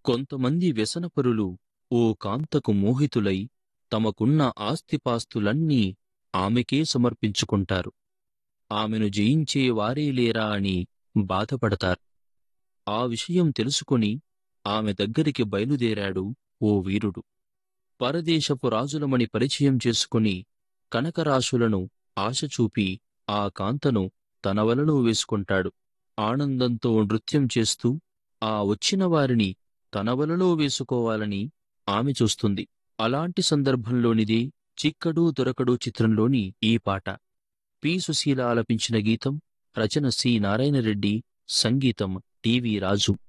కొంతమంది వ్యసనపరులు ఓ కాంతకు మోహితులై తమకున్న ఆస్తిపాస్తులన్నీ ఆమెకే సమర్పించుకుంటారు ఆమెను జయించే వారే లేరా అని బాధపడతారు ఆ విషయం తెలుసుకొని ఆమె దగ్గరికి బయలుదేరాడు ఓ వీరుడు పరదేశపు రాజులమని పరిచయం చేసుకుని కనకరాశులను ఆశ చూపి ఆ కాంతను తన వలలో వేసుకుంటాడు ఆనందంతో నృత్యం చేస్తూ ఆ వచ్చిన వారిని తన వలలో వేసుకోవాలని ఆమె చూస్తుంది అలాంటి సందర్భంలోనిదే చిక్కడు దొరకడు చిత్రంలోని ఈ పాట పి సుశీల ఆలపించిన గీతం రచన సి నారాయణరెడ్డి సంగీతం టివి రాజు